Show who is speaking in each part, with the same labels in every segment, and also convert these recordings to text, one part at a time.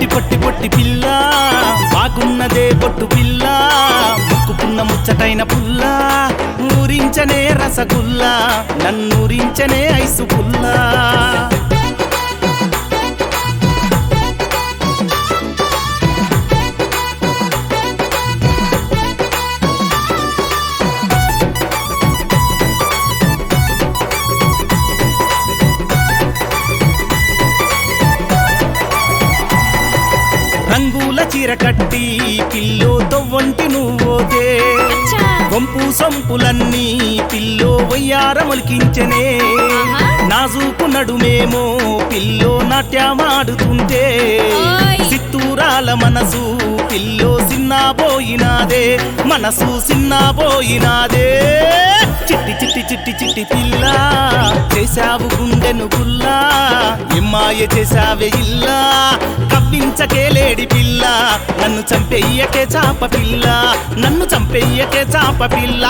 Speaker 1: పొట్టి పొట్టి పొట్టి పిల్ల బాగున్నదే పొట్టు పిల్ల ముక్కుకున్న ముచ్చటైన పుల్ల ఊరించనే రసగుల్లా నన్నూరించనే ఐసు పుల్లా రంగుల చీర కట్టి పిల్లో తొవ్వంటి నువ్వోతే
Speaker 2: అచ్చా.
Speaker 1: వంపు సొంపులన్నీ పిల్లో వయ్యారమొలికించనే
Speaker 2: ఆహా.
Speaker 1: నాజూకు నడుమేమో పిల్లో నాట్యమాడుతుంటే
Speaker 2: ఓయ్.
Speaker 1: చిత్తూరాల మనసు పిల్లో సిన్నాబోయినాదే మనసు సిన్నాబోయినాదే చిట్టి చిట్టి చిట్టి చిట్టి పిల్ల చేశావు గుండెను గుల్లా ఎమ్మాయ చేశావే ఇల్లా కవ్వించకే లేడి పిల్ల నన్ను చంపెయ్యకే చాప పిల్ల నన్ను చంపెయ్యకే చాప పిల్ల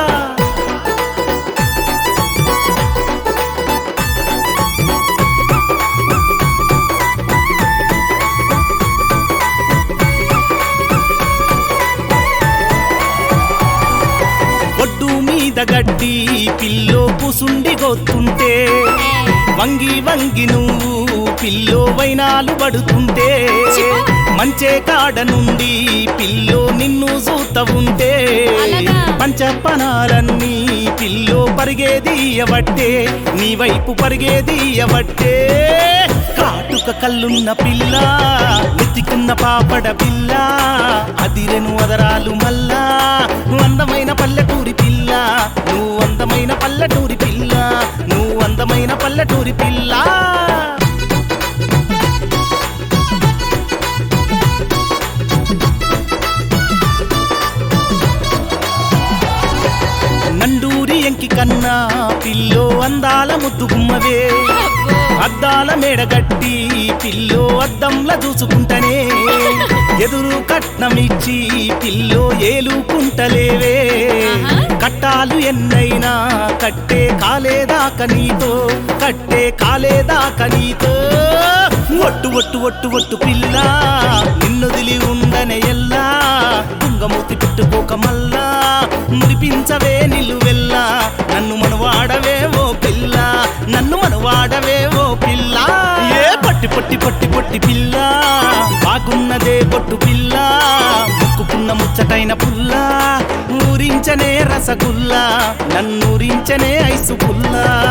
Speaker 1: ఒడ్డు మీద గడ్డి పిల్లో కుసుండి గొత్తుంటే వంగి వంగి నువ్వు పిల్లో వైనాలు పడుతుంటే మంచే కాడ నుండి పిల్లో నిన్ను చూత ఉంటే
Speaker 2: అలాగా?
Speaker 1: పంచపనాలన్నీ పిల్లో పరిగేదీయబట్టే నీ వైపు పరిగేదీయబట్టే కాటుక కల్లున్న పిల్ల వెతికున్న పాపడ పిల్ల అదిరెను వదరాలు మల్లా నువ్వు అందమైన పల్లెటూరి పిల్ల నువ్వు అందమైన పల్లెటూరి పిల్ల నువ్వు అందమైన పల్లెటూరి పిల్ల నండూరి ఎంకి కన్నా పిల్లో అందాల ముద్దు గుమ్మవే అద్దాల మేడగట్టి పిల్లో అద్దంలా చూసుకుంటనే ఎదురు కట్నమిచ్చి పిల్లో ఏలుకుంటలేవే
Speaker 2: ఆహా.
Speaker 1: కట్టాలు ఎన్నైనా కట్టే కాలేదాక నీతో కట్టే కాలేదాక నీతో ఒట్టు ఒట్టు ఒట్టు ఒట్టు పిల్ల నిన్నొదిలి ఉండనే ఎల్లా తుంగమూతి పెట్టుకోక మల్లా మురిపించవే నిలువెల్లా నన్ను మనవాడవే ఓ పిల్ల నన్ను మనవాడవే ఓ పిల్ల ఏ పట్టి పొట్టి పొట్టి పొట్టి పిల్ల బాగున్నదే పొట్టు పిల్ల ముక్కుకున్న ముచ్చటైన పుల్ల ఊరించనే రసగుల్లా నన్నూరించనే ఐసు పుల్లా